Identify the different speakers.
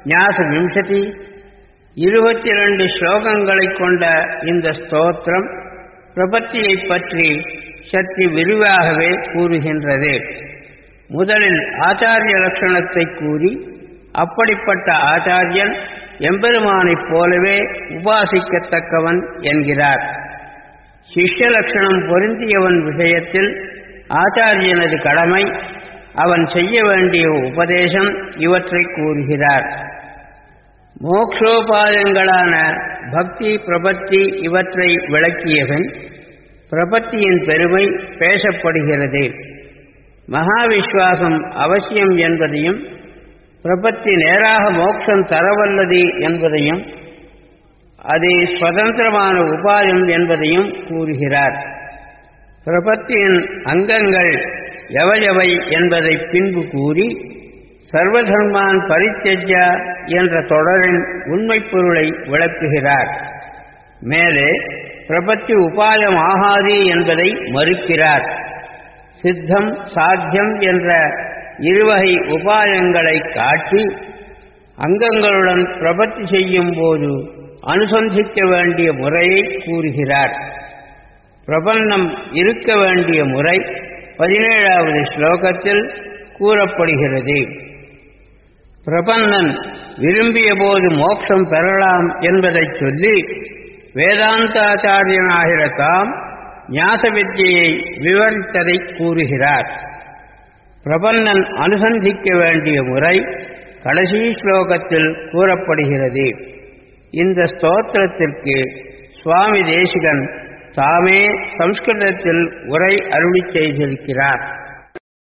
Speaker 1: ஞாச விம்சதி இருபத்தி இரண்டு ஸ்லோகங்களைக் கொண்ட இந்த ஸ்தோத்திரம் பிரபத்தியை பற்றி சற்று விரிவாகவே கூறுகின்றது முதலில் ஆச்சாரிய லட்சணத்தை கூறி அப்படிப்பட்ட ஆச்சாரியன் எம்பெருமானைப் போலவே உபாசிக்கத்தக்கவன் என்கிறார் சிஷ்ய லட்சணம் பொருந்தியவன் விஷயத்தில் ஆச்சாரியனது கடமை அவன் செய்ய வேண்டிய உபதேசம் இவற்றை கூறுகிறார் மோக்ஷோபாயங்களான பக்தி பிரபத்தி இவற்றை விளக்கியவன் பிரபத்தியின் பெருமை பேசப்படுகிறது மகாவிஸ்வாசம் அவசியம் என்பதையும் பிரபத்தி நேராக மோட்சம் தரவல்லது என்பதையும் அது சுதந்திரமான உபாயம் என்பதையும் கூறுகிறார் பிரபத்தியின் அங்கங்கள் எவையவை என்பதை பின்பு கூறி சர்வதர்மான் பரித்தெஜ்யா என்ற தொடரின் உண்மைப் பொருளை விளக்குகிறார் மேலே பிரபத்தி உபாயம் ஆகாது என்பதை மறுக்கிறார் சித்தம் சாத்தியம் என்ற இருவகை உபாயங்களை காட்டி அங்கங்களுடன் பிரபத்தி செய்யும் போது அனுசந்திக்க வேண்டிய முறையை கூறுகிறார் பிரபன்னம் இருக்க வேண்டிய முறை பதினேழாவது ஸ்லோகத்தில் கூறப்படுகிறது பிரபன்னன் விரும்பிய போது மோட்சம் பெறலாம் என்பதைச் சொல்லி வேதாந்தாச்சாரியனாகிற தாம் ஞாச வித்தியை விவரித்ததை கூறுகிறார் பிரபன்னன் அனுசந்திக்க வேண்டிய முறை கடைசி ஸ்லோகத்தில் கூறப்படுகிறது இந்த ஸ்தோத்திரத்திற்கு சுவாமி தேசிகன் தாமே சம்ஸ்கிருதத்தில் உரை அருளி செய்திருக்கிறார்